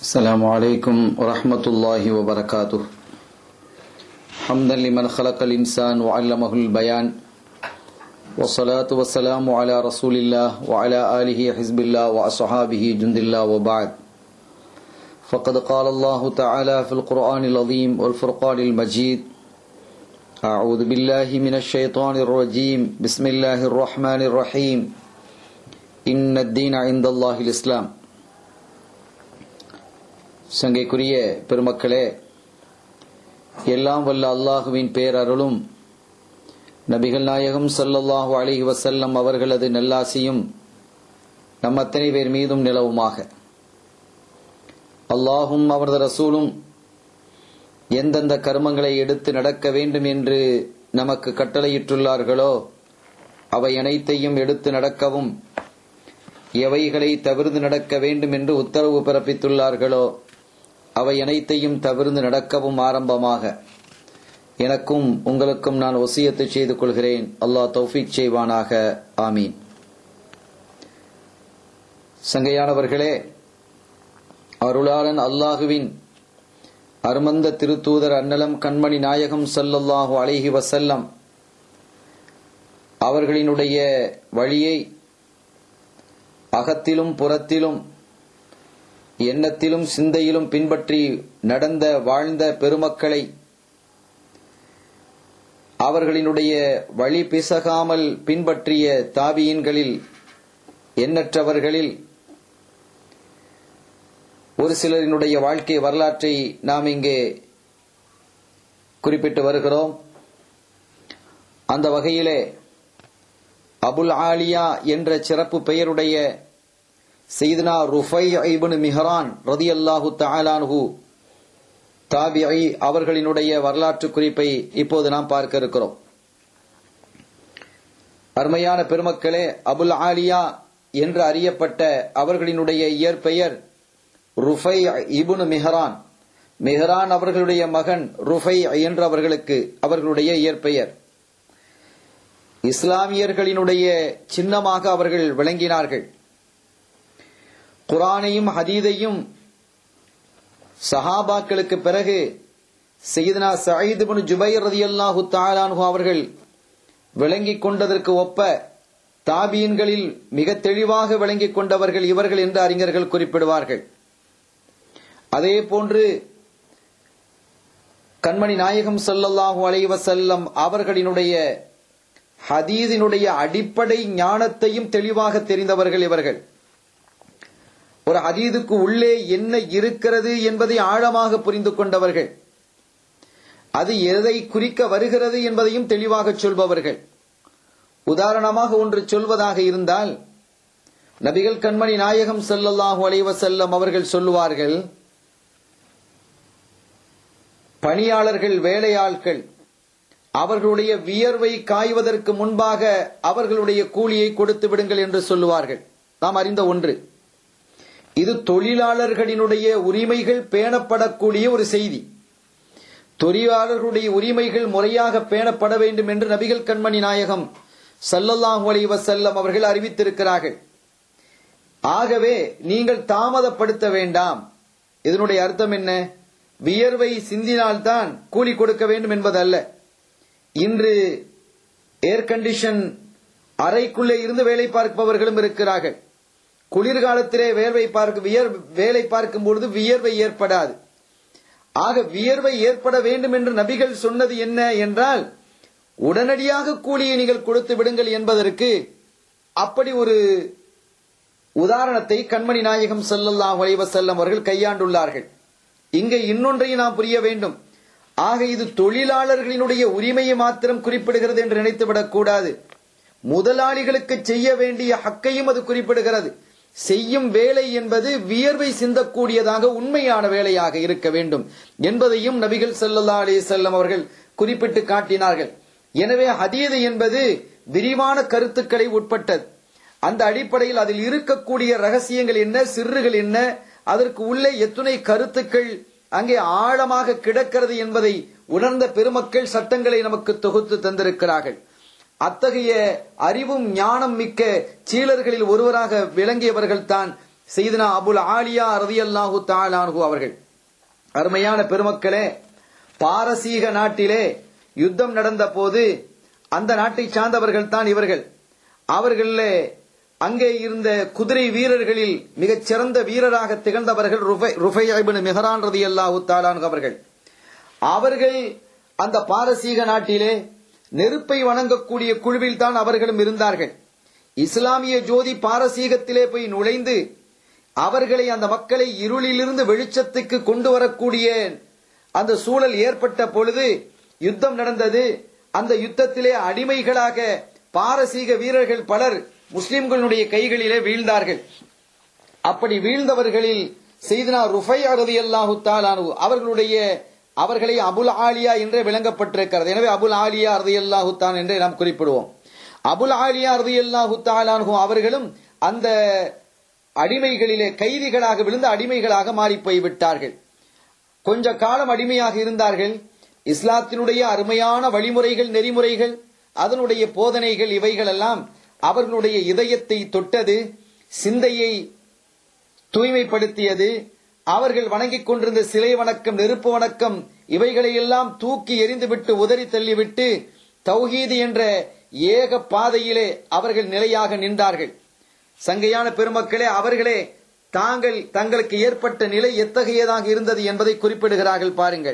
السلام عليكم ورحمة الله وبركاته حمدا لمن خلق الإنسان وعلمه البيان والصلاة والسلام على رسول الله وعلى آله حزب الله وأصحابه جند الله وبعد فقد قال الله تعالى في القرآن العظيم والفرقان المجيد أعوذ بالله من الشيطان الرجيم بسم الله الرحمن الرحيم إن الدين عند الله الإسلام சங்கைக்குரிய பெருமக்களே எல்லாம் வல்ல அல்லாஹுவின் பேரருளும் நபிகள் நாயகம் சல்லல்லாஹு அலிஹி வசல்லம் அவர்களது நல்லாசியும் நம் அத்தனை பேர் மீதும் நிலவுமாக அல்லாஹும் அவரது ரசூலும் எந்தெந்த கர்மங்களை எடுத்து நடக்க வேண்டும் என்று நமக்கு கட்டளையிட்டுள்ளார்களோ அவை அனைத்தையும் எடுத்து நடக்கவும் எவைகளை தவிர்த்து நடக்க வேண்டும் என்று உத்தரவு பிறப்பித்துள்ளார்களோ அவை அனைத்தையும் தவிர்த்து நடக்கவும் ஆரம்பமாக எனக்கும் உங்களுக்கும் நான் ஒசியத்து செய்து கொள்கிறேன் அல்லாஹ் தௌஃபீக் செய்வானாக ஆமீன் சங்கையானவர்களே அருளாளன் அல்லாஹுவின் அருமந்த திருத்தூதர் அன்னலம் கண்மணி நாயகம் சல்லல்லாஹு அலைஹி வசல்லம் அவர்களினுடைய வழியை அகத்திலும் புறத்திலும் எண்ணத்திலும் சிந்தையிலும் பின்பற்றி நடந்த வாழ்ந்த பெருமக்களை அவர்களினுடைய வழி பிசகாமல் பின்பற்றிய தாபியின்களில் எண்ணற்றவர்களில் ஒரு சிலரினுடைய வாழ்க்கை வரலாற்றை நாம் இங்கே குறிப்பிட்டு வருகிறோம் அந்த வகையிலே அபுல் ஆலியா என்ற சிறப்பு பெயருடைய செய்தனா ருஃபை ஐபனு மிஹரான் ரதி அல்லாஹு தாலான்ஹு தாபிஐ அவர்களினுடைய வரலாற்று குறிப்பை இப்போது நாம் பார்க்க இருக்கிறோம் அருமையான பெருமக்களே அபுல் ஆலியா என்று அறியப்பட்ட அவர்களினுடைய இயற்பெயர் ருஃபை இபுனு மிஹரான் மிஹரான் அவர்களுடைய மகன் ருஃபை என்று அவர்களுக்கு அவர்களுடைய இயற்பெயர் இஸ்லாமியர்களினுடைய சின்னமாக அவர்கள் விளங்கினார்கள் குரானையும் ஹதீதையும் சஹாபாக்களுக்கு பிறகு செய்தனா சயீத் பின் ஜுபைர் ரதியல்லாஹு தாலான்ஹு அவர்கள் விளங்கிக் கொண்டதற்கு ஒப்ப தாபீன்களில் மிக தெளிவாக விளங்கிக் கொண்டவர்கள் இவர்கள் என்று அறிஞர்கள் குறிப்பிடுவார்கள் அதே போன்று கண்மணி நாயகம் சல்லல்லாஹு அலைவசல்லம் அவர்களினுடைய ஹதீதினுடைய அடிப்படை ஞானத்தையும் தெளிவாக தெரிந்தவர்கள் இவர்கள் ஒரு ஹதீதுக்கு உள்ளே என்ன இருக்கிறது என்பதை ஆழமாக புரிந்து கொண்டவர்கள் அது எதை குறிக்க வருகிறது என்பதையும் தெளிவாக சொல்பவர்கள் உதாரணமாக ஒன்று சொல்வதாக இருந்தால் நபிகள் கண்மணி நாயகம் செல்லல்லாஹு அலைவசல்லம் அவர்கள் சொல்லுவார்கள் பணியாளர்கள் வேலையாட்கள் அவர்களுடைய வியர்வை காய்வதற்கு முன்பாக அவர்களுடைய கூலியை கொடுத்து விடுங்கள் என்று சொல்லுவார்கள் நாம் அறிந்த ஒன்று இது தொழிலாளர்களினுடைய உரிமைகள் பேணப்படக்கூடிய ஒரு செய்தி தொழிலாளர்களுடைய உரிமைகள் முறையாக பேணப்பட வேண்டும் என்று நபிகள் கண்மணி நாயகம் சல்லல்லாஹு அலி வசல்லம் அவர்கள் அறிவித்திருக்கிறார்கள் ஆகவே நீங்கள் தாமதப்படுத்த வேண்டாம் இதனுடைய அர்த்தம் என்ன வியர்வை சிந்தினால்தான் கூலி கொடுக்க வேண்டும் என்பதல்ல இன்று ஏர் கண்டிஷன் அறைக்குள்ளே இருந்து வேலை பார்ப்பவர்களும் இருக்கிறார்கள் குளிர்காலத்திலே வேர்வை பார்க்க வியர் வேலை பார்க்கும் பொழுது வியர்வை ஏற்படாது ஆக வியர்வை ஏற்பட வேண்டும் என்று நபிகள் சொன்னது என்ன என்றால் உடனடியாக கூலியை நீங்கள் கொடுத்து விடுங்கள் என்பதற்கு அப்படி ஒரு உதாரணத்தை கண்மணி நாயகம் செல்லல்லாம் செல்லம் அவர்கள் கையாண்டுள்ளார்கள் இங்கே இன்னொன்றையும் நாம் புரிய வேண்டும் ஆக இது தொழிலாளர்களினுடைய உரிமையை மாத்திரம் குறிப்பிடுகிறது என்று நினைத்துவிடக் கூடாது முதலாளிகளுக்கு செய்ய வேண்டிய ஹக்கையும் அது குறிப்பிடுகிறது செய்யும் வேலை என்பது வியர்வை சிந்தக்கூடியதாக உண்மையான வேலையாக இருக்க வேண்டும் என்பதையும் நபிகள் செல்லல்லா அலி செல்லம் அவர்கள் குறிப்பிட்டு காட்டினார்கள் எனவே ஹதீது என்பது விரிவான கருத்துக்களை உட்பட்டது அந்த அடிப்படையில் அதில் இருக்கக்கூடிய ரகசியங்கள் என்ன சிறுகள் என்ன அதற்கு உள்ளே எத்துணை கருத்துக்கள் அங்கே ஆழமாக கிடக்கிறது என்பதை உணர்ந்த பெருமக்கள் சட்டங்களை நமக்கு தொகுத்து தந்திருக்கிறார்கள் அத்தகைய அறிவும் ஞானம் மிக்க சீலர்களில் ஒருவராக விளங்கியவர்கள் தான் செய்தனா அபுல் ஆலியா ரதியல்லாஹு தாலானு அவர்கள் அருமையான பெருமக்களே பாரசீக நாட்டிலே யுத்தம் நடந்த போது அந்த நாட்டை சார்ந்தவர்கள் தான் இவர்கள் அவர்களே அங்கே இருந்த குதிரை வீரர்களில் மிகச் சிறந்த வீரராக திகழ்ந்தவர்கள் ருஃபை மெஹரான் ரதி அல்லாஹு தாலான் அவர்கள் அவர்கள் அந்த பாரசீக நாட்டிலே நெருப்பை வணங்கக்கூடிய குழுவில் தான் அவர்களும் இருந்தார்கள் இஸ்லாமிய ஜோதி பாரசீகத்திலே போய் நுழைந்து அவர்களை அந்த மக்களை இருளிலிருந்து வெளிச்சத்துக்கு கொண்டு வரக்கூடிய அந்த சூழல் ஏற்பட்ட பொழுது யுத்தம் நடந்தது அந்த யுத்தத்திலே அடிமைகளாக பாரசீக வீரர்கள் பலர் முஸ்லிம்களுடைய கைகளிலே வீழ்ந்தார்கள் அப்படி வீழ்ந்தவர்களில் செய்தனா ருஃபை அறுதி அல்லாஹு தாலானு அவர்களுடைய அவர்களை அபுல் ஆலியா என்றே விளங்கப்பட்டிருக்கிறது எனவே அபுல் ஆலியா அறுதி அல்லாஹு தான் என்றே நாம் குறிப்பிடுவோம் அபுல் ஆலியா அறுதி அல்லாஹு தாலானு அவர்களும் அந்த அடிமைகளிலே கைதிகளாக விழுந்த அடிமைகளாக மாறி போய்விட்டார்கள் கொஞ்ச காலம் அடிமையாக இருந்தார்கள் இஸ்லாத்தினுடைய அருமையான வழிமுறைகள் நெறிமுறைகள் அதனுடைய போதனைகள் இவைகள் எல்லாம் அவர்களுடைய இதயத்தை தொட்டது சிந்தையை தூய்மைப்படுத்தியது அவர்கள் வணங்கிக் கொண்டிருந்த சிலை வணக்கம் நெருப்பு வணக்கம் இவைகளையெல்லாம் தூக்கி எரிந்துவிட்டு உதறி தள்ளிவிட்டு தௌஹீது என்ற ஏக பாதையிலே அவர்கள் நிலையாக நின்றார்கள் சங்கையான பெருமக்களே அவர்களே தாங்கள் தங்களுக்கு ஏற்பட்ட நிலை எத்தகையதாக இருந்தது என்பதை குறிப்பிடுகிறார்கள் பாருங்கள்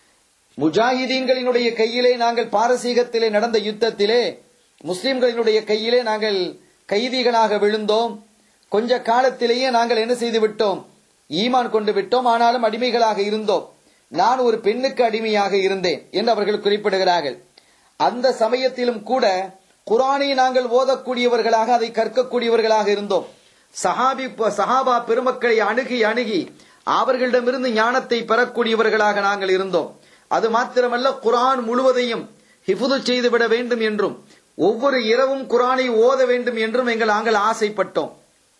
முஜாஹிதீன்களினுடைய கையிலே நாங்கள் பாரசீகத்திலே நடந்த யுத்தத்திலே முஸ்லிம்களினுடைய கையிலே நாங்கள் கைதிகளாக விழுந்தோம் கொஞ்ச காலத்திலேயே நாங்கள் என்ன செய்து விட்டோம் ஈமான் கொண்டு விட்டோம் ஆனாலும் அடிமைகளாக இருந்தோம் நான் ஒரு பெண்ணுக்கு அடிமையாக இருந்தேன் என்று அவர்கள் குறிப்பிடுகிறார்கள் அந்த சமயத்திலும் கூட குரானை நாங்கள் ஓதக்கூடியவர்களாக அதை கற்கக்கூடியவர்களாக இருந்தோம் சஹாபி சஹாபா பெருமக்களை அணுகி அணுகி அவர்களிடமிருந்து ஞானத்தை பெறக்கூடியவர்களாக நாங்கள் இருந்தோம் அது மாத்திரமல்ல குரான் முழுவதையும் ஹிஃபுது செய்துவிட வேண்டும் என்றும் ஒவ்வொரு இரவும் குரானை ஓத வேண்டும் என்றும் எங்கள் நாங்கள் ஆசைப்பட்டோம்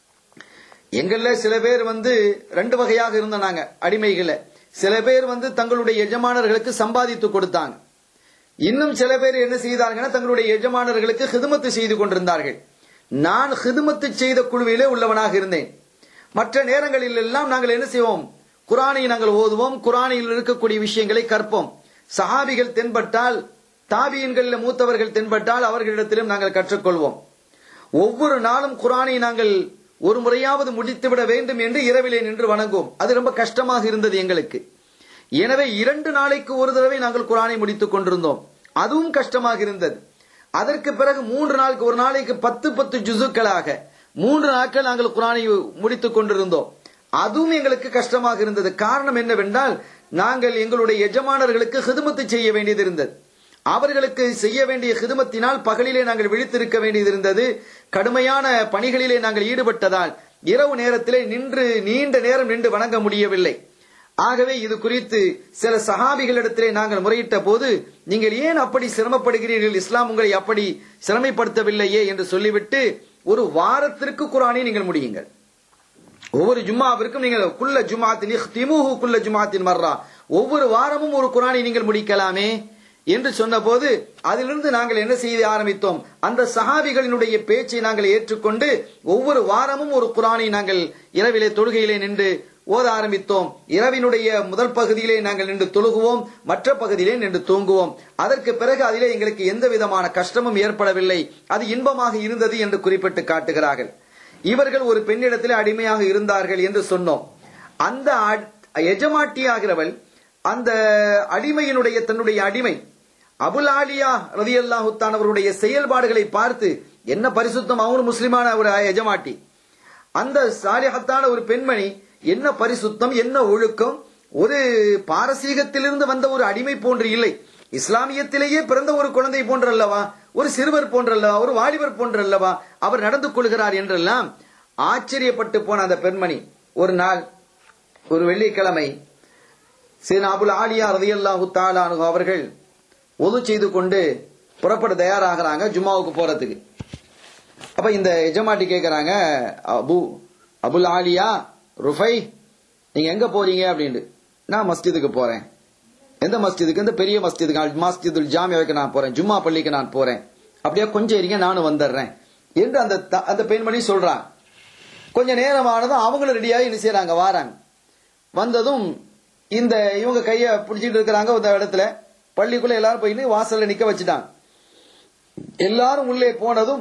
எங்கள்ல சில பேர் வந்து ரெண்டு வகையாக இருந்த நாங்க அடிமைகளை சில பேர் வந்து தங்களுடைய எஜமானர்களுக்கு சம்பாதித்து கொடுத்தாங்க இன்னும் சில பேர் என்ன செய்தார்கள் தங்களுடைய எஜமானர்களுக்கு ஹிதுமத்து செய்து கொண்டிருந்தார்கள் நான் ஹிதுமத்து செய்த குழுவிலே உள்ளவனாக இருந்தேன் மற்ற நேரங்களில் எல்லாம் நாங்கள் என்ன செய்வோம் குரானை நாங்கள் ஓதுவோம் குரானில் இருக்கக்கூடிய விஷயங்களை கற்போம் சஹாபிகள் தென்பட்டால் தாபியன்களில் மூத்தவர்கள் தென்பட்டால் அவர்களிடத்திலும் நாங்கள் கற்றுக்கொள்வோம் ஒவ்வொரு நாளும் குரானை நாங்கள் ஒரு முறையாவது முடித்துவிட வேண்டும் என்று இரவிலே நின்று வணங்குவோம் அது ரொம்ப கஷ்டமாக இருந்தது எங்களுக்கு எனவே இரண்டு நாளைக்கு ஒரு தடவை நாங்கள் குரானை முடித்துக் கொண்டிருந்தோம் அதுவும் கஷ்டமாக இருந்தது அதற்கு பிறகு மூன்று நாளுக்கு ஒரு நாளைக்கு பத்து பத்து ஜுசுக்களாக மூன்று நாட்கள் நாங்கள் குரானை முடித்துக் கொண்டிருந்தோம் அதுவும் எங்களுக்கு கஷ்டமாக இருந்தது காரணம் என்னவென்றால் நாங்கள் எங்களுடைய எஜமானர்களுக்கு ஹிதுமத்து செய்ய வேண்டியது இருந்தது அவர்களுக்கு செய்ய வேண்டிய ஹிதுமத்தினால் பகலிலே நாங்கள் விழித்திருக்க வேண்டியது இருந்தது கடுமையான பணிகளிலே நாங்கள் ஈடுபட்டதால் இரவு நேரத்திலே நின்று நீண்ட நேரம் நின்று வணங்க முடியவில்லை ஆகவே இது குறித்து சில சஹாபிகளிடத்திலே நாங்கள் முறையிட்ட போது நீங்கள் ஏன் அப்படி சிரமப்படுகிறீர்கள் இஸ்லாம் உங்களை அப்படி சிரமைப்படுத்தவில்லையே என்று சொல்லிவிட்டு ஒரு வாரத்திற்கு குரானை நீங்கள் முடியுங்கள் ஒவ்வொரு ஜும்மாவிற்கும் நீங்கள் குல்ல ஜுமாத்தின் திமுகு குல்ல ஜுமாத்தின் மர்ரா ஒவ்வொரு வாரமும் ஒரு குரானை நீங்கள் முடிக்கலாமே என்று சொன்னபோது அதிலிருந்து நாங்கள் என்ன செய்ய ஆரம்பித்தோம் அந்த சஹாபிகளினுடைய பேச்சை நாங்கள் ஏற்றுக்கொண்டு ஒவ்வொரு வாரமும் ஒரு குரானை நாங்கள் இரவிலே தொழுகையிலே நின்று ஓத ஆரம்பித்தோம் இரவினுடைய முதல் பகுதியிலே நாங்கள் நின்று தொழுகுவோம் மற்ற பகுதியிலே நின்று தூங்குவோம் அதற்கு பிறகு அதிலே எங்களுக்கு எந்த விதமான கஷ்டமும் ஏற்படவில்லை அது இன்பமாக இருந்தது என்று குறிப்பிட்டு காட்டுகிறார்கள் இவர்கள் ஒரு பெண்ணிடத்திலே அடிமையாக இருந்தார்கள் என்று சொன்னோம் அந்த எஜமாட்டியாகிறவள் அந்த அடிமையினுடைய தன்னுடைய அடிமை அபுல் ஆலியா ரவி அல்லாஹுத்தான் அவருடைய செயல்பாடுகளை பார்த்து என்ன பரிசுத்தம் அவரும் முஸ்லிமான ஒரு எஜமாட்டி அந்த சாலிஹத்தான ஒரு பெண்மணி என்ன பரிசுத்தம் என்ன ஒழுக்கம் ஒரு பாரசீகத்திலிருந்து வந்த ஒரு அடிமை போன்று இல்லை இஸ்லாமியத்திலேயே பிறந்த ஒரு குழந்தை போன்றல்லவா ஒரு சிறுவர் போன்றல்லவா ஒரு வாலிபர் போன்றல்லவா அவர் நடந்து கொள்கிறார் என்றெல்லாம் ஆச்சரியப்பட்டு போன அந்த பெண்மணி ஒரு நாள் ஒரு வெள்ளிக்கிழமை சீனா அபுல் ஆலியா ரதியல்லாஹு தாலானு அவர்கள் ஒது செய்து கொண்டு புறப்பட தயாராகிறாங்க ஜும்மாவுக்கு போறதுக்கு அப்ப இந்த எஜமாட்டி கேக்குறாங்க அபு அபுல் ஆலியா ருஃபை நீங்க எங்க போறீங்க அப்படின்ட்டு நான் மஸ்ஜிதுக்கு போறேன் எந்த மஸ்ஜிதுக்கு இந்த பெரிய மஸ்ஜிதுக்கு மஸ்ஜிதுல் ஜாமியாவுக்கு நான் போறேன் ஜும்மா பள்ளிக்கு நான் போறேன் அப்படியே கொஞ்சம் இருங்க நானும் வந்துடுறேன் என்று அந்த அந்த பெண்மணி சொல்றான் கொஞ்ச நேரமானதும் அவங்களும் ரெடியாகி என்ன செய்யறாங்க வாராங்க வந்ததும் இந்த இவங்க கைய பிடிச்சிட்டு இருக்கிறாங்க ஒரு இடத்துல பள்ளிக்குள்ள எல்லாரும் போய் வாசல்ல நிக்க வச்சுட்டாங்க எல்லாரும் உள்ளே போனதும்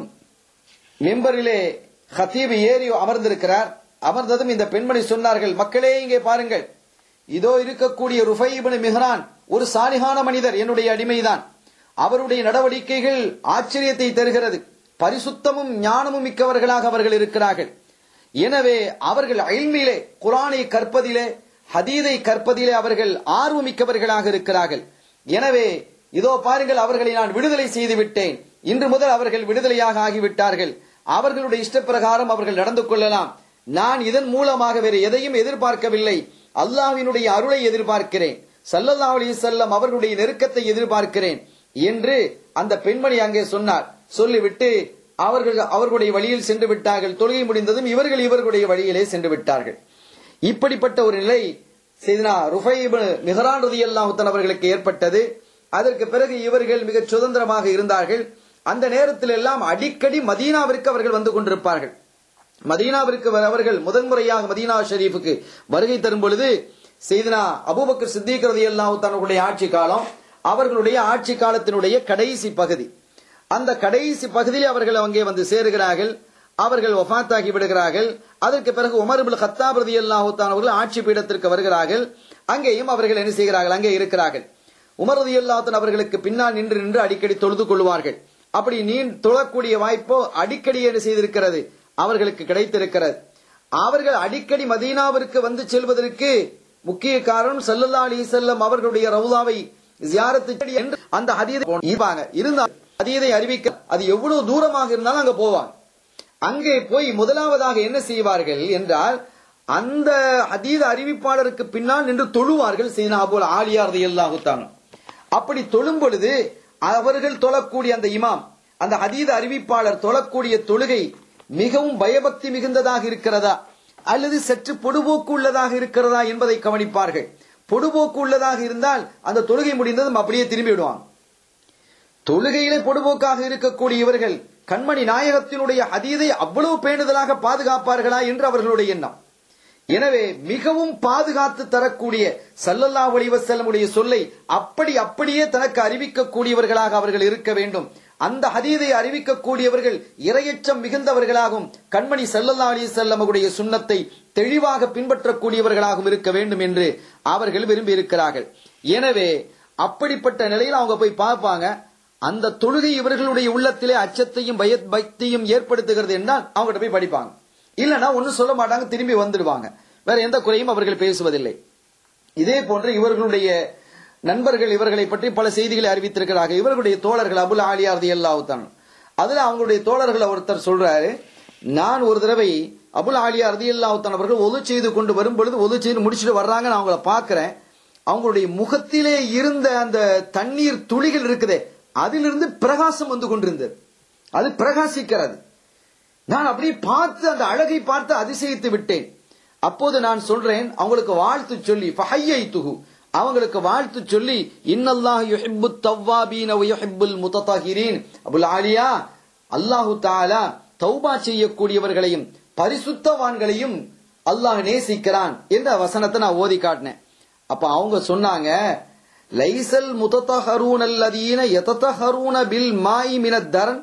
மெம்பரிலே ஹத்தீப் ஏறி அமர்ந்திருக்கிறார் அமர்ந்ததும் இந்த பெண்மணி சொன்னார்கள் மக்களே இங்கே பாருங்கள் இதோ இருக்கக்கூடிய ருஃபைபின் மிஹ்ரான் ஒரு சாலிகான மனிதர் என்னுடைய அடிமைதான் அவருடைய நடவடிக்கைகள் ஆச்சரியத்தை தருகிறது பரிசுத்தமும் ஞானமும் மிக்கவர்களாக அவர்கள் இருக்கிறார்கள் எனவே அவர்கள் அயல்மையிலே குரானை கற்பதிலே ஹதீதை கற்பதிலே அவர்கள் ஆர்வமிக்கவர்களாக இருக்கிறார்கள் எனவே இதோ பாருங்கள் அவர்களை நான் விடுதலை செய்து விட்டேன் இன்று முதல் அவர்கள் விடுதலையாக ஆகிவிட்டார்கள் அவர்களுடைய இஷ்டப்பிரகாரம் அவர்கள் நடந்து கொள்ளலாம் நான் இதன் மூலமாக வேறு எதையும் எதிர்பார்க்கவில்லை அல்லாஹ்வினுடைய அருளை எதிர்பார்க்கிறேன் சல்லல்லா அலி செல்லம் அவர்களுடைய நெருக்கத்தை எதிர்பார்க்கிறேன் என்று அந்த பெண்மணி அங்கே சொன்னார் சொல்லிவிட்டு அவர்கள் அவர்களுடைய வழியில் சென்று விட்டார்கள் தொழுகை முடிந்ததும் இவர்கள் இவர்களுடைய வழியிலே சென்று விட்டார்கள் இப்படிப்பட்ட ஒரு நிலை செய்தனா ருஃபைபு மிஹரான் ரதி அல்லாஹுத்தன் அவர்களுக்கு ஏற்பட்டது அதற்கு பிறகு இவர்கள் மிகச் சுதந்திரமாக இருந்தார்கள் அந்த நேரத்தில் எல்லாம் அடிக்கடி மதீனாவிற்கு அவர்கள் வந்து கொண்டிருப்பார்கள் மதீனாவிற்கு அவர்கள் முதன்முறையாக மதீனா ஷரீஃபுக்கு வருகை தரும் பொழுது செய்தனா அபூபக்கர் சித்திக் ரதி அல்லாஹுத்தானுடைய ஆட்சி காலம் அவர்களுடைய ஆட்சி காலத்தினுடைய கடைசி பகுதி அந்த கடைசி பகுதியில் அவர்கள் அங்கே வந்து சேருகிறார்கள் அவர்கள் ஒஃபாத்தாகி விடுகிறார்கள் அதற்கு பிறகு உமர் இப்னு கத்தாப் ரலியல்லாஹு தஆலா அவர்கள் ஆட்சி பீடத்திற்கு வருகிறார்கள் அங்கேயும் அவர்கள் என்ன செய்கிறார்கள் அங்கே இருக்கிறார்கள் உமர் ரலியல்லாஹு தஆலா அவர்களுக்கு பின்னால் நின்று நின்று அடிக்கடி தொழுது கொள்வார்கள் அப்படி நீ தொழக்கூடிய வாய்ப்போ அடிக்கடி என்ன செய்திருக்கிறது அவர்களுக்கு கிடைத்திருக்கிறது அவர்கள் அடிக்கடி மதீனாவிற்கு வந்து செல்வதற்கு முக்கிய காரணம் சல்லல்லா அலி செல்லம் அவர்களுடைய ரவுதாவை ஜியாரத்து என்று அந்த ஹதீதை இருப்பாங்க இருந்தால் ஹதீதை அறிவிக்க அது எவ்வளவு தூரமாக இருந்தாலும் அங்க போவாங்க அங்கே போய் முதலாவதாக என்ன செய்வார்கள் என்றால் அந்த அதீத அறிவிப்பாளருக்கு பின்னால் நின்று தொழுவார்கள் சீனா போல் ஆலியார் எல்லாகுத்தான் அப்படி தொழும் பொழுது அவர்கள் தொழக்கூடிய அந்த இமாம் அந்த அதீத அறிவிப்பாளர் தொழக்கூடிய தொழுகை மிகவும் பயபக்தி மிகுந்ததாக இருக்கிறதா அல்லது சற்று பொடுபோக்கு உள்ளதாக இருக்கிறதா என்பதை கவனிப்பார்கள் பொடுபோக்கு உள்ளதாக இருந்தால் அந்த தொழுகை முடிந்ததும் அப்படியே திரும்பி விடுவாங்க தொழுகையிலே பொடுபோக்காக இருக்கக்கூடிய இவர்கள் கண்மணி நாயகத்தினுடைய அதீதை அவ்வளவு பேணுதலாக பாதுகாப்பார்களா என்று அவர்களுடைய எண்ணம் எனவே மிகவும் பாதுகாத்து தரக்கூடிய சல்லல்லா செல்லமுடைய சொல்லை அப்படி அப்படியே தனக்கு அறிவிக்கக்கூடியவர்களாக அவர்கள் இருக்க வேண்டும் அந்த ஹதீதை அறிவிக்கக்கூடியவர்கள் இரையச்சம் மிகுந்தவர்களாகவும் கண்மணி சல்லல்லா அலி செல்லமுடைய சுண்ணத்தை தெளிவாக பின்பற்றக்கூடியவர்களாகவும் இருக்க வேண்டும் என்று அவர்கள் விரும்பி இருக்கிறார்கள் எனவே அப்படிப்பட்ட நிலையில் அவங்க போய் பார்ப்பாங்க அந்த தொழுகை இவர்களுடைய உள்ளத்திலே அச்சத்தையும் பய பக்தியும் ஏற்படுத்துகிறது என்றால் அவங்ககிட்ட போய் படிப்பாங்க இல்லனா ஒன்னும் சொல்ல மாட்டாங்க திரும்பி வந்துடுவாங்க வேற எந்த குறையும் அவர்கள் பேசுவதில்லை இதே போன்று இவர்களுடைய நண்பர்கள் இவர்களை பற்றி பல செய்திகளை அறிவித்திருக்கிறார்கள் இவர்களுடைய தோழர்கள் அபுல் ஆலியார்தி எல்லாவுத்தான் அதுல அவங்களுடைய தோழர்கள் ஒருத்தர் சொல்றாரு நான் ஒரு தடவை அபுல் ஆலியா ரதி அல்லாவுத்தான் அவர்கள் ஒது செய்து கொண்டு வரும் பொழுது ஒது செய்து முடிச்சுட்டு வர்றாங்க நான் அவங்கள பாக்குறேன் அவங்களுடைய முகத்திலே இருந்த அந்த தண்ணீர் துளிகள் இருக்குதே அதிலிருந்து பிரகாசம் வந்து கொண்டிருந்தது அது பிரகாசிக்கிறது நான் அப்படியே பார்த்து அந்த அழகை பார்த்து அதிசயித்து விட்டேன் அப்போது நான் சொல்றேன் அவங்களுக்கு வாழ்த்து சொல்லி ஃபஹையை துகு அவங்களுக்கு வாழ்த்து சொல்லி இன்னல்லாஹ் யுஹிப்பு தவ்வாபீன வ யுஹிப்புல் முத்ததஹிரீன் அபுல் ஆலியா அல்லாஹு தஆலா தௌபா செய்யக்கூடியவர்களையும் பரிசுத்தவான்களையும் அல்லாஹ் நேசிக்கிறான் என்ற வசனத்தை நான் ஓதி காட்டினேன் அப்ப அவங்க சொன்னாங்க லைசல் முத்ததஹரூன் அல்லதீன யததஹரூன பில் மாய் மினத் தரன்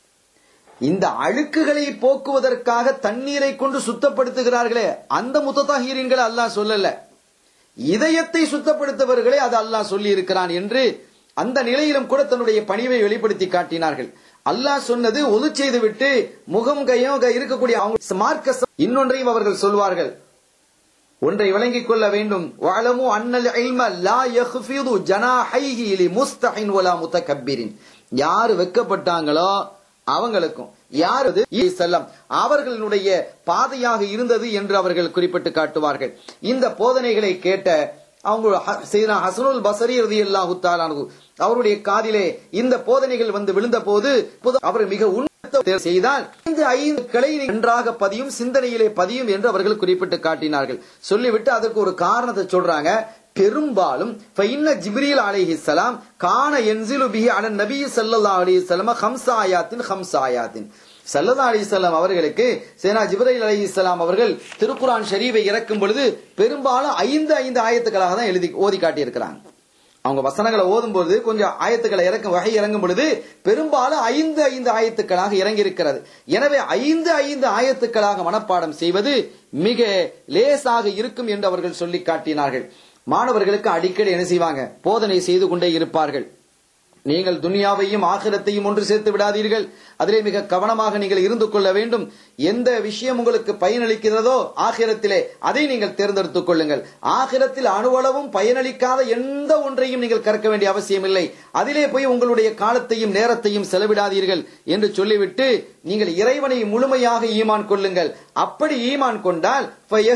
இந்த அழுக்குகளை போக்குவதற்காக தண்ணீரை கொண்டு சுத்தப்படுத்துகிறார்களே அந்த முத்ததாஹீரின்களை அல்லாஹ் சொல்லல இதயத்தை சுத்தப்படுத்தவர்களே அது அல்லாஹ் சொல்லி இருக்கிறான் என்று அந்த நிலையிலும் கூட தன்னுடைய பணிவை வெளிப்படுத்தி காட்டினார்கள் அல்லாஹ் சொன்னது ஒது செய்து விட்டு முகம் கையும் இருக்கக்கூடிய அவங்க மார்க்க இன்னொன்றையும் அவர்கள் சொல்வார்கள் ஒன்றை விளங்கிக் கொள்ள வேண்டும் வஅலமு அன்னல் இல்ம லா யக்ஃபிது ஜனாஹைஹி லி முஸ்தஹின் வலா முத்தகப்பிரின் யார் வெக்கப்பட்டாங்களோ அவங்களுக்கும் யார் அது செல்லம் அவர்களுடைய பாதையாக இருந்தது என்று அவர்கள் குறிப்பிட்டு காட்டுவார்கள் இந்த போதனைகளை கேட்ட அவங்க ஹசனுல் பசரி ரதி அல்லாஹு தாலானு அவருடைய காதிலே இந்த போதனைகள் வந்து விழுந்த போது அவர் மிக உன்னத செய்தால் இந்த ஐந்து கிளை நன்றாக பதியும் சிந்தனையிலே பதியும் என்று அவர்கள் குறிப்பிட்டு காட்டினார்கள் சொல்லிவிட்டு அதற்கு ஒரு காரணத்தை சொல்றாங்க பெரும்பாலும் ஜிப்ரீல் அலைஹிஸ்ஸலாம் கான என்சிலு பிஹி அலன் நபி ஸல்லல்லாஹு அலைஹி வஸல்லம் ஹம்ஸ ஆயாத்தின் ஹம்ஸ ஆயாத்தின் சல்லதா அலிசல்லாம் அவர்களுக்கு சேனா ஜிப்ரைல் அலி இஸ்லாம் அவர்கள் திருக்குரான் ஷரீஃபை இறக்கும் பொழுது பெரும்பாலும் ஐந்து ஐந்து ஆயத்துக்களாக தான் எழுதி ஓதி காட்டியிருக்கிறாங்க அவங்க வசனங்களை ஓதும் பொழுது கொஞ்சம் ஆயத்துக்களை இறக்கும் வகை இறங்கும் பொழுது பெரும்பாலும் ஐந்து ஐந்து ஆயத்துக்களாக இறங்கி இருக்கிறது எனவே ஐந்து ஐந்து ஆயத்துக்களாக மனப்பாடம் செய்வது மிக லேசாக இருக்கும் என்று அவர்கள் சொல்லி காட்டினார்கள் மாணவர்களுக்கு அடிக்கடி என்ன செய்வாங்க போதனை செய்து கொண்டே இருப்பார்கள் நீங்கள் துனியாவையும் ஆகிரத்தையும் ஒன்று சேர்த்து விடாதீர்கள் அதிலே மிக கவனமாக நீங்கள் இருந்து கொள்ள வேண்டும் எந்த விஷயம் உங்களுக்கு பயனளிக்கிறதோ ஆகிரத்திலே அதை நீங்கள் தேர்ந்தெடுத்துக் கொள்ளுங்கள் ஆகிரத்தில் அணுவளவும் பயனளிக்காத எந்த ஒன்றையும் நீங்கள் கற்க வேண்டிய அவசியம் இல்லை அதிலே போய் உங்களுடைய காலத்தையும் நேரத்தையும் செலவிடாதீர்கள் என்று சொல்லிவிட்டு நீங்கள் இறைவனை முழுமையாக ஈமான் கொள்ளுங்கள் அப்படி ஈமான் கொண்டால்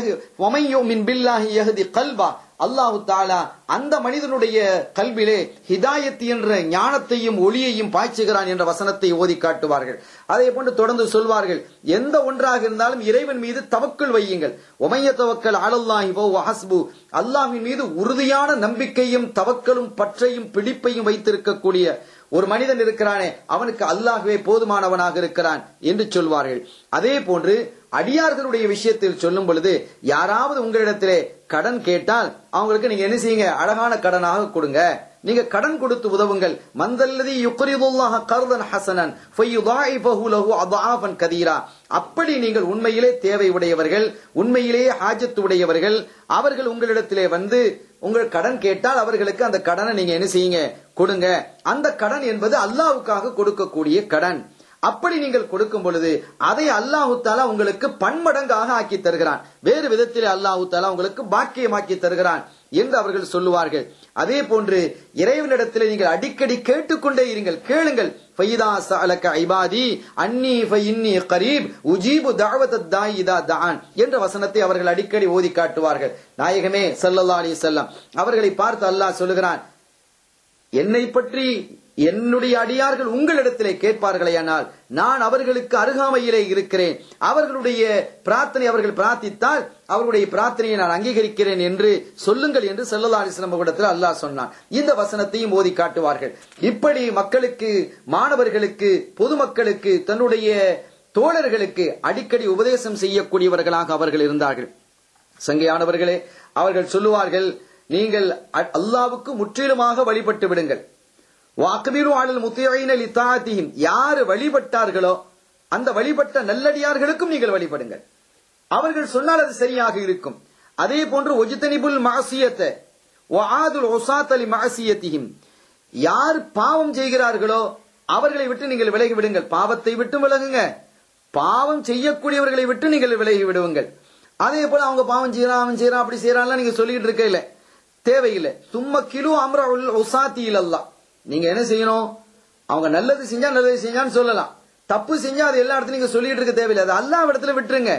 கல்வா அல்லாஹு தாலா அந்த மனிதனுடைய கல்விலே ஹிதாயத் என்ற ஞானத்தையும் ஒளியையும் பாய்ச்சுகிறான் என்ற வசனத்தை ஓதி காட்டுவார்கள் அதே போன்று தொடர்ந்து சொல்வார்கள் எந்த ஒன்றாக இருந்தாலும் இறைவன் மீது தவக்குள் வையுங்கள் ஒமைய தவக்கல் அலல்லாஹி ஹஸ்பு அல்லாஹின் மீது உறுதியான நம்பிக்கையும் தவக்கலும் பற்றையும் பிடிப்பையும் வைத்திருக்கக்கூடிய ஒரு மனிதன் இருக்கிறானே அவனுக்கு அல்லாஹ்வே போதுமானவனாக இருக்கிறான் என்று சொல்வார்கள் அதே போன்று அடியார்களுடைய விஷயத்தில் சொல்லும் பொழுது யாராவது உங்களிடத்திலே கடன் கேட்டால் அவங்களுக்கு நீங்க என்ன செய்யுங்க அழகான கடனாக கொடுங்க நீங்க கடன் கொடுத்து உதவுங்கள் மந்தல்லதி யுக்ரிதுல்லாஹ கர்தன் ஹசனன் ஃபயுதாயிஃபஹு லஹு அதாஃபன் கதீரா அப்படி நீங்கள் உண்மையிலே தேவை உடையவர்கள் உண்மையிலேயே ஹாஜத்து உடையவர்கள் அவர்கள் உங்களிடத்திலே வந்து உங்கள் கடன் கேட்டால் அவர்களுக்கு அந்த கடனை நீங்க என்ன செய்யுங்க கொடுங்க அந்த கடன் என்பது அல்லாவுக்காக கொடுக்கக்கூடிய கடன் அப்படி நீங்கள் கொடுக்கும் பொழுது அதை அல்லாஹு தாலா உங்களுக்கு பன்மடங்காக ஆக்கி தருகிறான் வேறு விதத்தில் அல்லாஹு தாலா உங்களுக்கு பாக்கியமாக்கி தருகிறான் என்று அவர்கள் சொல்லுவார்கள் அதே போன்று இறைவனிடத்தில் நீங்கள் அடிக்கடி கேட்டுக்கொண்டே இருங்கள் கேளுங்கள் ஃபைதா சஅலக இபாதி அன்னி ஃபைன்னி கரீப் உஜீபு தஅவத தாயிதா தான் என்ற வசனத்தை அவர்கள் அடிக்கடி ஓதி காட்டுவார்கள் நாயகமே ஸல்லல்லாஹு அலைஹி வஸல்லம் அவர்களை பார்த்து அல்லாஹ் சொல்லுகிறான் என்னை பற்றி என்னுடைய அடியார்கள் உங்களிடத்திலே கேட்பார்களேயானால் நான் அவர்களுக்கு அருகாமையிலே இருக்கிறேன் அவர்களுடைய பிரார்த்தனை அவர்கள் பிரார்த்தித்தால் அவர்களுடைய பிரார்த்தனையை நான் அங்கீகரிக்கிறேன் என்று சொல்லுங்கள் என்று செல்லல்லா அலிஸ்லாம் இடத்தில் அல்லாஹ் சொன்னான் இந்த வசனத்தையும் ஓதி காட்டுவார்கள் இப்படி மக்களுக்கு மாணவர்களுக்கு பொதுமக்களுக்கு தன்னுடைய தோழர்களுக்கு அடிக்கடி உபதேசம் செய்யக்கூடியவர்களாக அவர்கள் இருந்தார்கள் சங்கையானவர்களே அவர்கள் சொல்லுவார்கள் நீங்கள் அல்லாவுக்கு முற்றிலுமாக வழிபட்டு விடுங்கள் வாக்குபீரு ஆளல் முத்தியின லித்தாத்தியும் யாரு வழிபட்டார்களோ அந்த வழிபட்ட நல்லடியார்களுக்கும் நீங்கள் வழிபடுங்கள் அவர்கள் சொன்னால் அது சரியாக இருக்கும் அதே போன்று ஒஜித்தனிபுல் மாசியத்தை ஆதுல் ஒசாத்தலி மாசியத்தியும் யார் பாவம் செய்கிறார்களோ அவர்களை விட்டு நீங்கள் விலகி விடுங்கள் பாவத்தை விட்டு விலகுங்க பாவம் செய்யக்கூடியவர்களை விட்டு நீங்கள் விலகி விடுவீங்கள் அதே போல அவங்க பாவம் செய்யறான் அவன் செய்யறான் அப்படி செய்யறான்லாம் நீங்க சொல்லிட்டு இருக்க இல்ல தேவையில்லை சும்மா கிலோ அம்ரா உசாத்தி இல்லல்லா நீங்க என்ன செய்யணும் அவங்க நல்லது செஞ்சா நல்லது செஞ்சான்னு சொல்லலாம் தப்பு செஞ்சா அது எல்லா இடத்துலயும் நீங்க சொல்லிட்டு இருக்க தேவையில்லை அது எல்லா இடத்துல விட்டுருங்க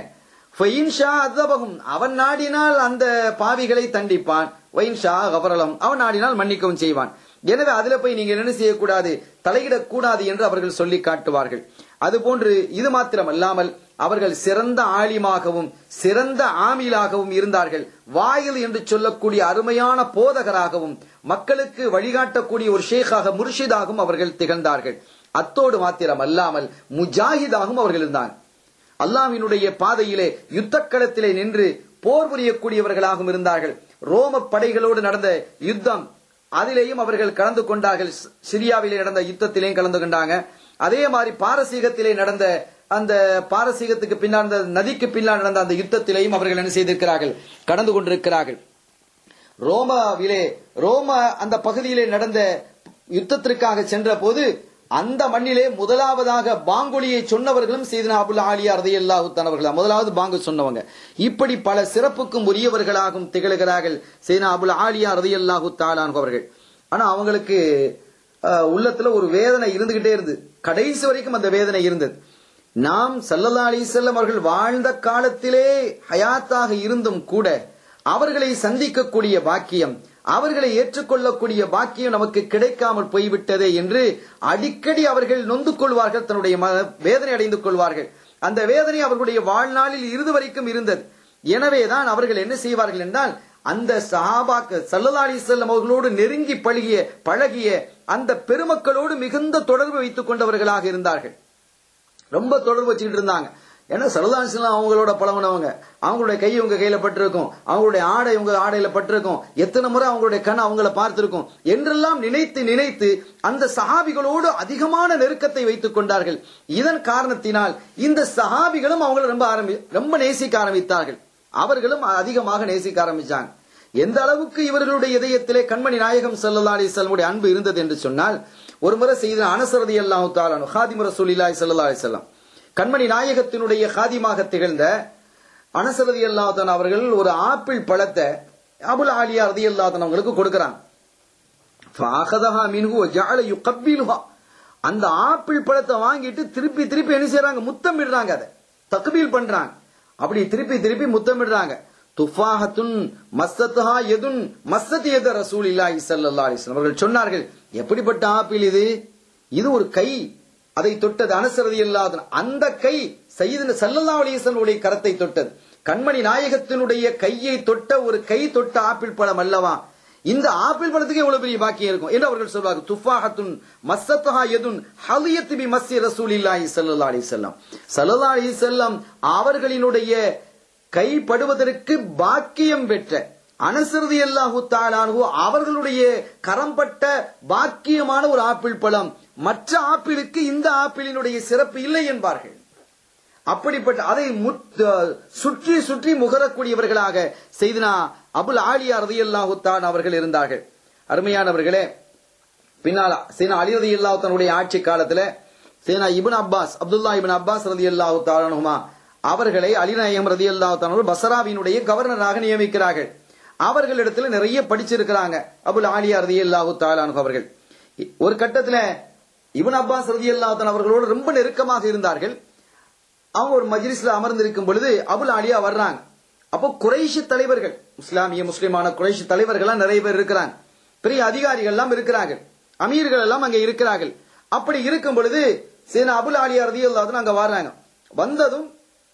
அவன் நாடினால் அந்த பாவிகளை தண்டிப்பான் ஒயின்ஷா கபரலம் அவன் நாடினால் மன்னிக்கவும் செய்வான் எனவே அதுல போய் நீங்க என்ன செய்யக்கூடாது தலையிடக்கூடாது என்று அவர்கள் சொல்லி காட்டுவார்கள் அதுபோன்று இது மாத்திரம் அல்லாமல் அவர்கள் சிறந்த ஆலிமாகவும் சிறந்த ஆமிலாகவும் இருந்தார்கள் வாயில் என்று சொல்லக்கூடிய அருமையான போதகராகவும் மக்களுக்கு வழிகாட்டக்கூடிய ஒரு ஷேக்காக முர்ஷிதாகவும் அவர்கள் திகழ்ந்தார்கள் அத்தோடு மாத்திரம் அல்லாமல் முஜாஹிதாகவும் அவர்கள் இருந்தாங்க அல்லாவினுடைய பாதையிலே யுத்தக்களத்திலே நின்று போர் புரியக்கூடியவர்களாகவும் இருந்தார்கள் ரோம படைகளோடு நடந்த யுத்தம் அதிலேயும் அவர்கள் கலந்து கொண்டார்கள் சிரியாவிலே நடந்த யுத்தத்திலேயும் கலந்து கொண்டாங்க அதே மாதிரி பாரசீகத்திலே நடந்த அந்த பாரசீகத்துக்கு பின்னால் அந்த நதிக்கு பின்னால் நடந்த அந்த யுத்தத்திலேயும் அவர்கள் என்ன செய்திருக்கிறார்கள் கடந்து கொண்டிருக்கிறார்கள் ரோமாவிலே ரோம அந்த பகுதியிலே நடந்த யுத்தத்திற்காக சென்ற போது அந்த மண்ணிலே முதலாவதாக பாங்கொலியை சொன்னவர்களும் சீதனா அபுல் ஆலியா ரதி அல்லாஹுத்தான் அவர்கள் முதலாவது பாங்கு சொன்னவங்க இப்படி பல சிறப்புக்கும் உரியவர்களாகவும் திகழ்கிறார்கள் சீனா அபுல் ஆலியா ரதி அல்லாஹு தாலான் அவர்கள் ஆனா அவங்களுக்கு உள்ளத்துல ஒரு வேதனை இருந்துகிட்டே இருந்து கடைசி வரைக்கும் அந்த வேதனை இருந்தது நாம் சல்லல்லா அலிசல்லம் அவர்கள் வாழ்ந்த காலத்திலே ஹயாத்தாக இருந்தும் கூட அவர்களை சந்திக்கக்கூடிய பாக்கியம் அவர்களை ஏற்றுக்கொள்ளக்கூடிய பாக்கியம் நமக்கு கிடைக்காமல் போய்விட்டதே என்று அடிக்கடி அவர்கள் நொந்து கொள்வார்கள் தன்னுடைய வேதனை அடைந்து கொள்வார்கள் அந்த வேதனை அவர்களுடைய வாழ்நாளில் இறுதி வரைக்கும் இருந்தது எனவேதான் அவர்கள் என்ன செய்வார்கள் என்றால் அந்த சஹாபாக்கு சல்லல்லா அலிசல்லம் அவர்களோடு நெருங்கி பழகிய பழகிய அந்த பெருமக்களோடு மிகுந்த தொடர்பு வைத்துக் கொண்டவர்களாக இருந்தார்கள் ரொம்ப தொடர்பு வச்சுக்கிட்டு இருந்தாங்க ஏன்னா சரதாசிலாம் அவங்களோட பழகுனவங்க அவங்களுடைய கை உங்க கையில பட்டிருக்கும் அவங்களுடைய ஆடை உங்க ஆடையில பட்டிருக்கும் எத்தனை முறை அவங்களுடைய கண் அவங்கள பார்த்திருக்கும் என்றெல்லாம் நினைத்து நினைத்து அந்த சஹாபிகளோடு அதிகமான நெருக்கத்தை வைத்துக் கொண்டார்கள் இதன் காரணத்தினால் இந்த சஹாபிகளும் அவங்கள ரொம்ப ஆரம்பி ரொம்ப நேசிக்க ஆரம்பித்தார்கள் அவர்களும் அதிகமாக நேசிக்க ஆரம்பிச்சாங்க எந்த அளவுக்கு இவர்களுடைய இதயத்திலே கண்மணி நாயகம் சல்லா அலிஸ்லமுடைய அன்பு இருந்தது என்று சொன்னால் ஒரு முறை செய்த அனசரதி அல்லாஹு தாலானு ஹாதிமுர சூலிலாய் சல்லா அலிசல்லாம் கண்மணி நாயகத்தினுடைய ஹாதிமாக திகழ்ந்த அனசரதி அல்லாஹன் அவர்கள் ஒரு ஆப்பிள் பழத்தை அபுல் ஆலியா ரதி அல்லாஹன் அவங்களுக்கு கொடுக்கறாங்க فأخذها منه وجعل يقبلها. அந்த ஆப்பிள் பழத்தை வாங்கிட்டு திருப்பி திருப்பி என்ன செய்யறாங்க முத்தமிடுறாங்க அதை தக்பீல் பண்றாங்க அப்படி திருப்பி திருப்பி முத்தமிடுறாங்க துஃபாஹத்துன் மஸ்தத்ஹா எதுன் மஸ்தத் எத ரசூல் இல்லாஹி ஸல்லல்லாஹு அலைஹி வஸல்லம் அவர்கள் சொன்னார்கள் எப்படிப்பட்ட ஆப்பிள் இது இது ஒரு கை அதை தொட்டது அனசரதி இல்லாத அந்த கை சையீது ஸல்லல்லாஹு அலைஹி வஸல்லம் உடைய கரத்தை தொட்டது கண்மணி நாயகத்தினுடைய கையை தொட்ட ஒரு கை தொட்ட ஆப்பிள் பழம் அல்லவா இந்த ஆப்பிள் பழத்துக்கு எவ்வளவு பெரிய பாக்கியம் இருக்கும் என்று அவர்கள் சொல்வார்கள் துஃபாஹத்துன் மஸ்ஸத்ஹா யதுன் ஹலியத் பி மஸ்ஸி ரசூலில்லாஹி ஸல்லல்லாஹு அலைஹி வஸல்லம் ஸல்லல்லாஹு அலைஹி வஸல்லம் அவர்களினுடைய கைப்படுவதற்கு பாக்கியம் பெற்ற அனசரதி அல்லாஹு தாலானு அவர்களுடைய கரம்பட்ட பாக்கியமான ஒரு ஆப்பிள் பழம் மற்ற ஆப்பிளுக்கு இந்த ஆப்பிளினுடைய சிறப்பு இல்லை என்பார்கள் அப்படிப்பட்ட அதை முத்- சுற்றி சுற்றி முகரக்கூடியவர்களாக செய்தினா அபுல் ஆலியா ரதியல்லாஹு தான் அவர்கள் இருந்தார்கள் அருமையானவர்களே பின்னால் சீனா அலி ரதி தன்னுடைய ஆட்சி காலத்துல சீனா Ibn Abbas Abdullah Ibn Abbas ரதி அல்லாஹு தானுமா அவர்களை அலிநாயகம் ரதி அல்லாஹு பசராவினுடைய கவர்னராக நியமிக்கிறார்கள் அவர்களிடத்துல நிறைய படிச்சிருக்கிறாங்க அபுல் ஆலியா ரதி அல்லாஹு தாலானு அவர்கள் ஒரு கட்டத்துல இப்னு அப்பாஸ் ரதி அல்லாஹு அவர்களோடு ரொம்ப நெருக்கமாக இருந்தார்கள் அவங்க ஒரு மஜ்லிஸ்ல அமர்ந்திருக்கும் பொழுது அபுல் ஆலியா வர்றாங்க அப்போ குறைஷி தலைவர்கள் இஸ்லாமிய முஸ்லிமான குறைஷி தலைவர்கள் நிறைய பேர் இருக்கிறாங்க பெரிய அதிகாரிகள் எல்லாம் இருக்கிறார்கள் அமீர்கள் எல்லாம் அங்க இருக்கிறார்கள் அப்படி இருக்கும் பொழுது சீனா அபுல் ஆலியா ரதியல்லாஹு அங்க வர்றாங்க வந்ததும்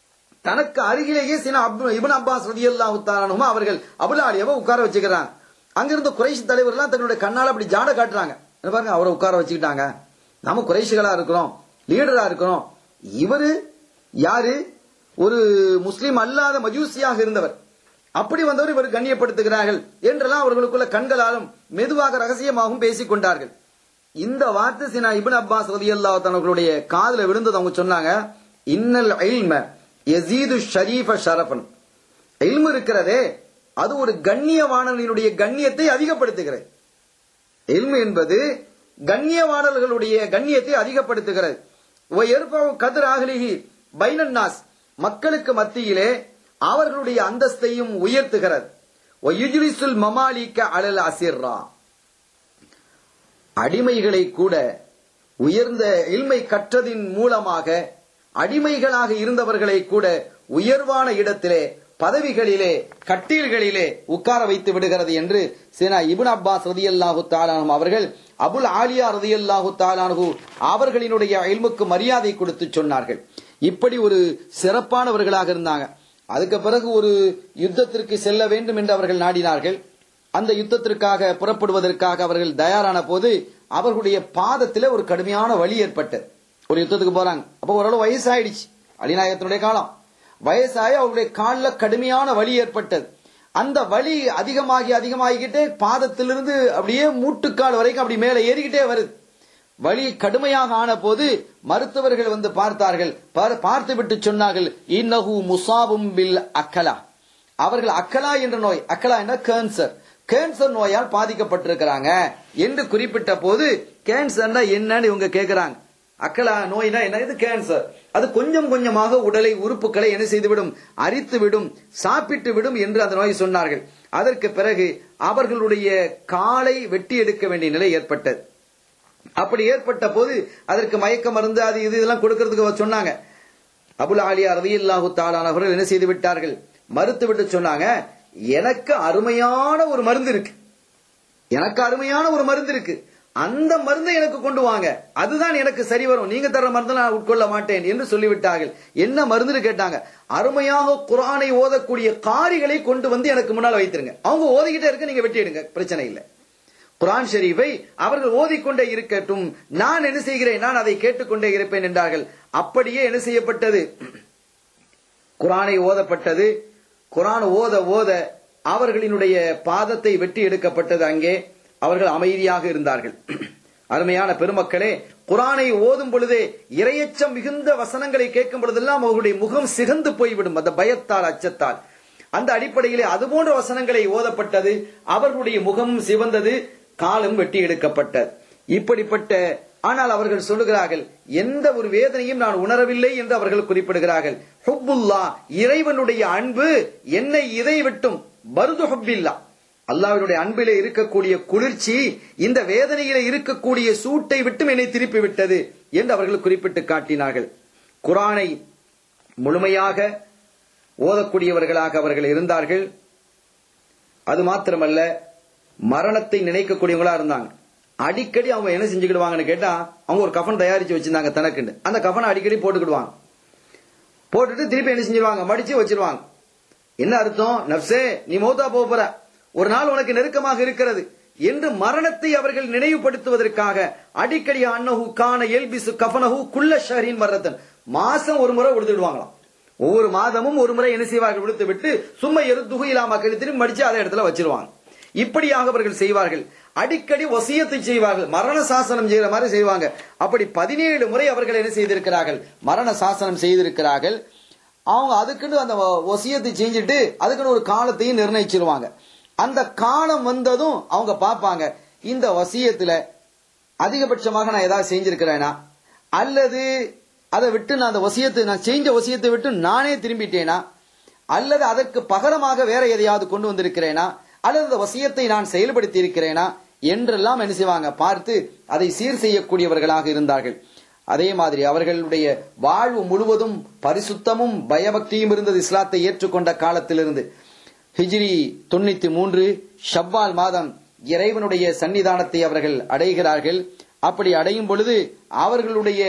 தனக்கு அருகிலேயே சீனா அப்து இப்னு அப்பாஸ் ரதியல்லாஹு தஆலாஹு அவர்கள் அபுல் ஆலியாவை உட்கார வச்சுக்கிறாங்க அங்கிருந்த குறைஷி தலைவர்கள்லாம் தன்னுடைய கண்ணால அப்படி ஜாட காட்டுறாங்க இங்க பாருங்க அவரை உட்கார வச்சுக்கிட்டாங்க நாம குறைஷிகளா இருக்கிறோம் லீடரா இருக்கிறோம் இவரு யாரு ஒரு முஸ்லிம் அல்லாத மஜூசியாக இருந்தவர் அப்படி வந்தவர் இவர் கண்ணியப்படுத்துகிறார்கள் என்றெல்லாம் அவர்களுக்குள்ள கண்களாலும் மெதுவாக ரகசியமாகவும் பேசிக் கொண்டார்கள் இந்த வார்த்தை சினா இப்னு அப்பாஸ் ரலியல்லாஹு தஆலா அவர்களுடைய காதுல விழுந்தது அவங்க சொன்னாங்க இன்னல் இல்ம யஸீது ஷரீஃப ஷரஃபன் இல்மு இருக்கிறதே அது ஒரு கண்ணியவானவனுடைய கண்ணியத்தை அதிகப்படுத்துகிறது இல்மு என்பது கண்ணியவானவர்களுடைய கண்ணியத்தை அதிகப்படுத்துகிறது கதிர் ஆகலிஹி பைனன்னாஸ் மக்களுக்கு மத்தியிலே அவர்களுடைய அந்தஸ்தையும் உயர்த்துகிறது ஒயுஜிலிசுல் மமாலிக்க அலல் அசிர்ரா அடிமைகளை கூட உயர்ந்த இல்மை கற்றதின் மூலமாக அடிமைகளாக இருந்தவர்களை கூட உயர்வான இடத்திலே பதவிகளிலே கட்டீல்களிலே உட்கார வைத்து விடுகிறது என்று சேனா இபுன் அப்பாஸ் ரதியல்லாஹு தாலானும் அவர்கள் அபுல் ஆலியா ரதியல்லாஹு தாலானு அவர்களினுடைய இல்முக்கு மரியாதை கொடுத்து சொன்னார்கள் இப்படி ஒரு சிறப்பானவர்களாக இருந்தாங்க அதுக்கு பிறகு ஒரு யுத்தத்திற்கு செல்ல வேண்டும் என்று அவர்கள் நாடினார்கள் அந்த யுத்தத்திற்காக புறப்படுவதற்காக அவர்கள் தயாரான போது அவர்களுடைய பாதத்தில் ஒரு கடுமையான வலி ஏற்பட்டது ஒரு யுத்தத்துக்கு போறாங்க அப்போ ஓரளவு வயசாயிடுச்சு அலிநாயகத்தினுடைய காலம் வயசாகி அவருடைய காலில் கடுமையான வலி ஏற்பட்டது அந்த வலி அதிகமாகி அதிகமாகிக்கிட்டே பாதத்திலிருந்து அப்படியே மூட்டுக்கால் வரைக்கும் அப்படி மேலே ஏறிக்கிட்டே வருது வலி கடுமையாக ஆன போது மருத்துவர்கள் வந்து பார்த்தார்கள் பார்த்து விட்டு சொன்னார்கள் இன்னஹு முசாபும் பில் அக்கலா அவர்கள் அக்கலா என்ற நோய் அக்கலா என்ற கேன்சர் கேன்சர் நோயால் பாதிக்கப்பட்டிருக்கிறாங்க என்று குறிப்பிட்ட போது கேன்சர்னா என்னன்னு இவங்க கேக்குறாங்க அக்கலா நோய்னா என்ன இது கேன்சர் அது கொஞ்சம் கொஞ்சமாக உடலை உறுப்புகளை என்ன செய்துவிடும் அரித்து விடும் சாப்பிட்டு விடும் என்று அந்த நோய் சொன்னார்கள் அதற்கு பிறகு அவர்களுடைய காலை வெட்டி எடுக்க வேண்டிய நிலை ஏற்பட்டது அப்படி ஏற்பட்ட போது அதற்கு மயக்க மருந்து அது இது இதெல்லாம் கொடுக்கறதுக்கு சொன்னாங்க அபுல் ஆலியா ரவி அல்லாஹு தாலானவர்கள் என்ன செய்து விட்டார்கள் மறுத்து விட்டு சொன்னாங்க எனக்கு அருமையான ஒரு மருந்து இருக்கு எனக்கு அருமையான ஒரு மருந்து இருக்கு அந்த மருந்தை எனக்கு கொண்டு வாங்க அதுதான் எனக்கு சரி வரும் நீங்க தர மருந்து நான் உட்கொள்ள மாட்டேன் என்று சொல்லிவிட்டார்கள் என்ன மருந்துன்னு கேட்டாங்க அருமையாக குரானை ஓதக்கூடிய காரிகளை கொண்டு வந்து எனக்கு முன்னால் வைத்திருங்க அவங்க ஓதிக்கிட்டே இருக்க நீங்க வெட்டி எடுங்க பிரச்சனை இல்லை குரான் ஷெரீஃபை அவர்கள் ஓதிக்கொண்டே இருக்கட்டும் நான் என்ன செய்கிறேன் நான் அதை கேட்டுக்கொண்டே இருப்பேன் என்றார்கள் அப்படியே என்ன செய்யப்பட்டது குரானை ஓதப்பட்டது குரான் ஓத ஓத அவர்களினுடைய பாதத்தை வெட்டி எடுக்கப்பட்டது அங்கே அவர்கள் அமைதியாக இருந்தார்கள் அருமையான பெருமக்களே குரானை ஓதும் பொழுதே இரையச்சம் மிகுந்த வசனங்களை கேட்கும் பொழுதெல்லாம் அவர்களுடைய முகம் சிகந்து போய்விடும் அந்த பயத்தால் அச்சத்தால் அந்த அடிப்படையிலே அதுபோன்ற வசனங்களை ஓதப்பட்டது அவர்களுடைய முகமும் சிவந்தது காலும் வெட்டி எடுக்கப்பட்டது இப்படிப்பட்ட ஆனால் அவர்கள் சொல்லுகிறார்கள் எந்த ஒரு வேதனையும் நான் உணரவில்லை என்று அவர்கள் குறிப்பிடுகிறார்கள் ஹுப்புல்லா இறைவனுடைய அன்பு என்னை இதை விட்டும் பருது ஹுப்பில்லா அல்லாவினுடைய அன்பிலே இருக்கக்கூடிய குளிர்ச்சி இந்த வேதனையிலே இருக்கக்கூடிய சூட்டை விட்டும் என்னை திருப்பி விட்டது என்று அவர்கள் குறிப்பிட்டு காட்டினார்கள் குரானை முழுமையாக ஓதக்கூடியவர்களாக அவர்கள் இருந்தார்கள் அது மாத்திரமல்ல மரணத்தை நினைக்கக்கூடியவங்களா இருந்தாங்க அடிக்கடி அவங்க என்ன செஞ்சுக்கிடுவாங்கன்னு கேட்டா அவங்க ஒரு கஃபன் தயாரிச்சு வச்சிருந்தாங்க தனக்குன்னு அந்த கஃபனை அடிக்கடி போட்டுக்கிடுவாங்க போட்டுட்டு திருப்பி என்ன செஞ்சிருவாங்க மடிச்சு வச்சிருவாங்க என்ன அர்த்தம் நப்சே நீ மௌத்தா போக போற ஒரு நாள் உனக்கு நெருக்கமாக இருக்கிறது என்று மரணத்தை அவர்கள் நினைவுபடுத்துவதற்காக அடிக்கடி அன்னஹு கான எல்பிசு கஃபனஹு குல்ல ஷஹரின் மரத்தன் மாசம் ஒரு முறை கொடுத்துடுவாங்களாம் ஒவ்வொரு மாதமும் ஒரு முறை என்ன செய்வார்கள் விடுத்து விட்டு சும்மா எரு துகுயிலாமா திரும்பி மடிச்சு அதே இடத்துல வச்சிருவாங்க இப்படியாக அவர்கள் செய்வார்கள் அடிக்கடி வசியத்தை செய்வார்கள் மரண சாசனம் செய்யற மாதிரி செய்வாங்க அப்படி பதினேழு முறை அவர்கள் என்ன செய்திருக்கிறார்கள் மரண சாசனம் செய்திருக்கிறார்கள் அவங்க அதுக்குன்னு அந்த வசியத்தை செஞ்சுட்டு அதுக்குன்னு ஒரு காலத்தையும் நிர்ணயிச்சிருவாங்க அந்த காலம் வந்ததும் அவங்க பார்ப்பாங்க இந்த வசியத்துல அதிகபட்சமாக நான் ஏதாவது செஞ்சிருக்கிறேனா அல்லது அதை விட்டு நான் அந்த வசியத்தை நான் செஞ்ச வசியத்தை விட்டு நானே திரும்பிட்டேனா அல்லது அதற்கு பகரமாக வேற எதையாவது கொண்டு வந்திருக்கிறேனா அல்லது அந்த வசியத்தை நான் செயல்படுத்தி இருக்கிறேனா என்றெல்லாம் என்ன செய்வாங்க பார்த்து அதை சீர் செய்யக்கூடியவர்களாக இருந்தார்கள் அதே மாதிரி அவர்களுடைய வாழ்வு முழுவதும் பரிசுத்தமும் பயபக்தியும் இருந்தது இஸ்லாத்தை ஏற்றுக்கொண்ட காலத்திலிருந்து ஹிஜ்ரி தொண்ணூத்தி மூன்று ஷவ்வால் மாதம் இறைவனுடைய சன்னிதானத்தை அவர்கள் அடைகிறார்கள் அப்படி அடையும் பொழுது அவர்களுடைய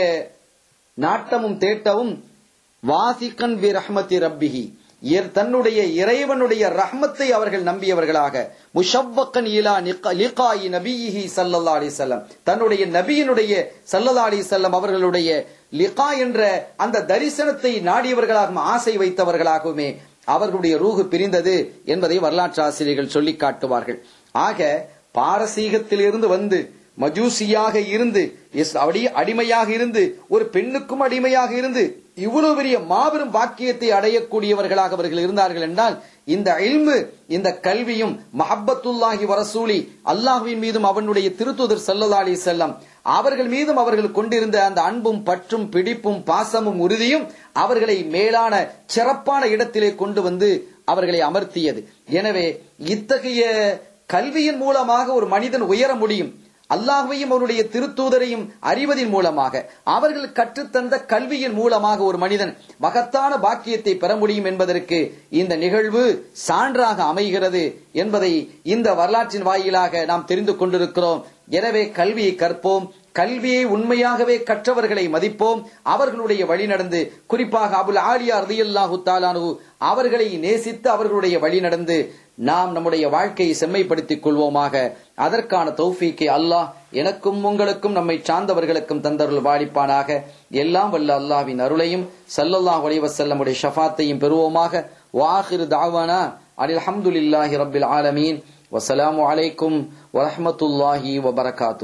நாட்டமும் தேட்டமும் வாசிக்கன் வி ரஹ்மதி ரப்பிஹி தன்னுடைய இறைவனுடைய ரஹ்மத்தை அவர்கள் நம்பியவர்களாக முஷவ்வக்கன் இலா லிகாயி நபியிஹி சல்லல்லா அலி செல்லம் தன்னுடைய நபியினுடைய சல்லல்லா அலி செல்லம் அவர்களுடைய லிகா என்ற அந்த தரிசனத்தை நாடியவர்களாகவும் ஆசை வைத்தவர்களாகவுமே அவர்களுடைய ரூகு பிரிந்தது என்பதை வரலாற்று ஆசிரியர்கள் சொல்லி காட்டுவார்கள் ஆக பாரசீகத்திலிருந்து வந்து மஜூசியாக இருந்து அப்படியே அடிமையாக இருந்து ஒரு பெண்ணுக்கும் அடிமையாக இருந்து இவ்வளவு பெரிய மாபெரும் பாக்கியத்தை அடையக்கூடியவர்களாக அவர்கள் இருந்தார்கள் என்றால் இந்த இல்மு இந்த கல்வியும் மஹப்பத்துல்லாஹி வரசூலி அல்லாஹுவின் மீதும் அவனுடைய திருத்துதர் சல்லல்லா அலி செல்லம் அவர்கள் மீதும் அவர்கள் கொண்டிருந்த அந்த அன்பும் பற்றும் பிடிப்பும் பாசமும் உறுதியும் அவர்களை மேலான சிறப்பான இடத்திலே கொண்டு வந்து அவர்களை அமர்த்தியது எனவே இத்தகைய கல்வியின் மூலமாக ஒரு மனிதன் உயர முடியும் அல்லாஹையும் அவருடைய திருத்தூதரையும் அறிவதின் மூலமாக அவர்கள் கற்றுத்தந்த கல்வியின் மூலமாக ஒரு மனிதன் மகத்தான பாக்கியத்தை பெற முடியும் என்பதற்கு இந்த நிகழ்வு சான்றாக அமைகிறது என்பதை இந்த வரலாற்றின் வாயிலாக நாம் தெரிந்து கொண்டிருக்கிறோம் எனவே கல்வியை கற்போம் கல்வியை உண்மையாகவே கற்றவர்களை மதிப்போம் அவர்களுடைய வழி நடந்து குறிப்பாக அபுல் ஆலியா ரதியல்லாஹு தாலானு அவர்களை நேசித்து அவர்களுடைய வழி நடந்து நாம் நம்முடைய வாழ்க்கையை செம்மைப்படுத்திக் கொள்வோமாக அதற்கான தௌஃபீக்கை அல்லாஹ் எனக்கும் உங்களுக்கும் நம்மை சார்ந்தவர்களுக்கும் தந்தருள் வாடிப்பானாக எல்லாம் வல்ல அல்லாவின் அருளையும் சல்லல்லாஹ் வலைவசல்லமுடைய ஷஃபாத்தையும் பெறுவோமாக வாஹிரு தாவானா அனில் அஹமதுல்லாஹி ரபில் ஆலமீன் வசலாமு அலைக்கும் வரஹமத்துல்லாஹி வபரகாத்து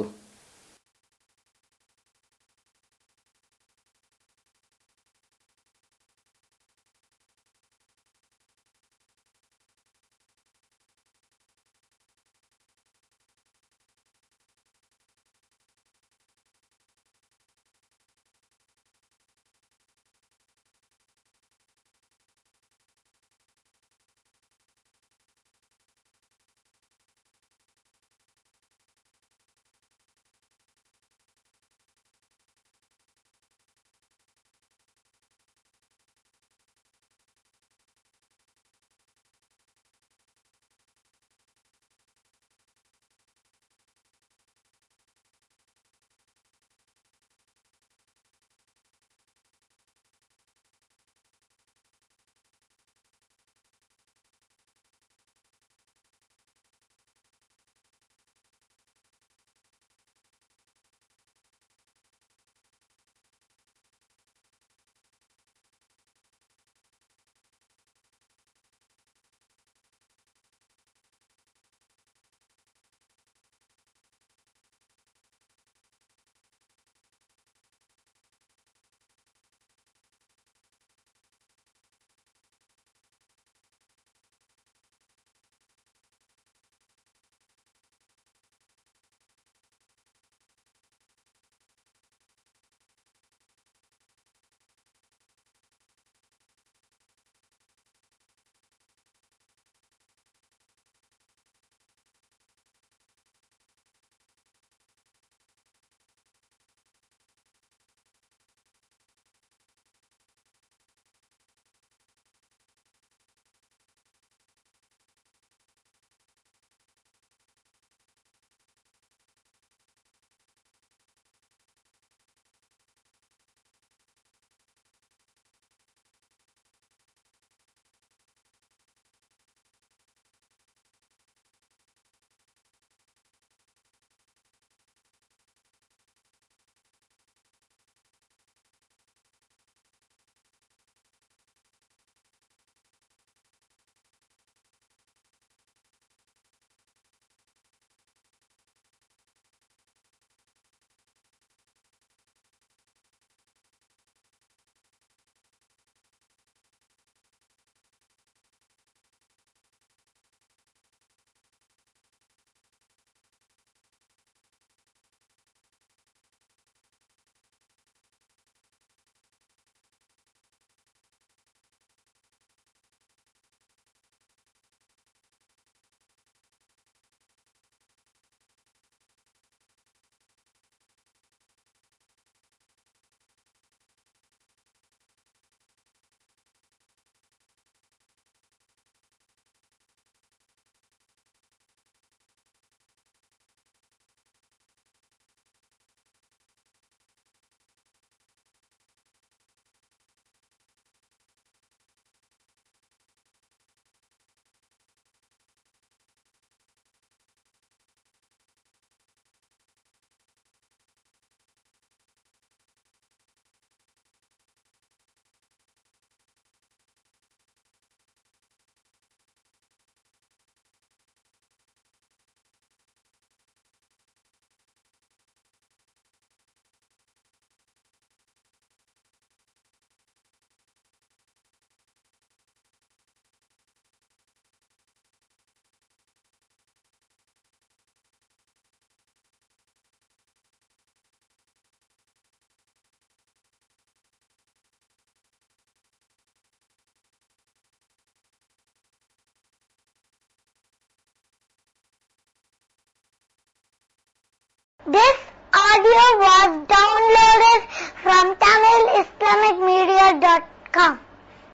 This audio was downloaded from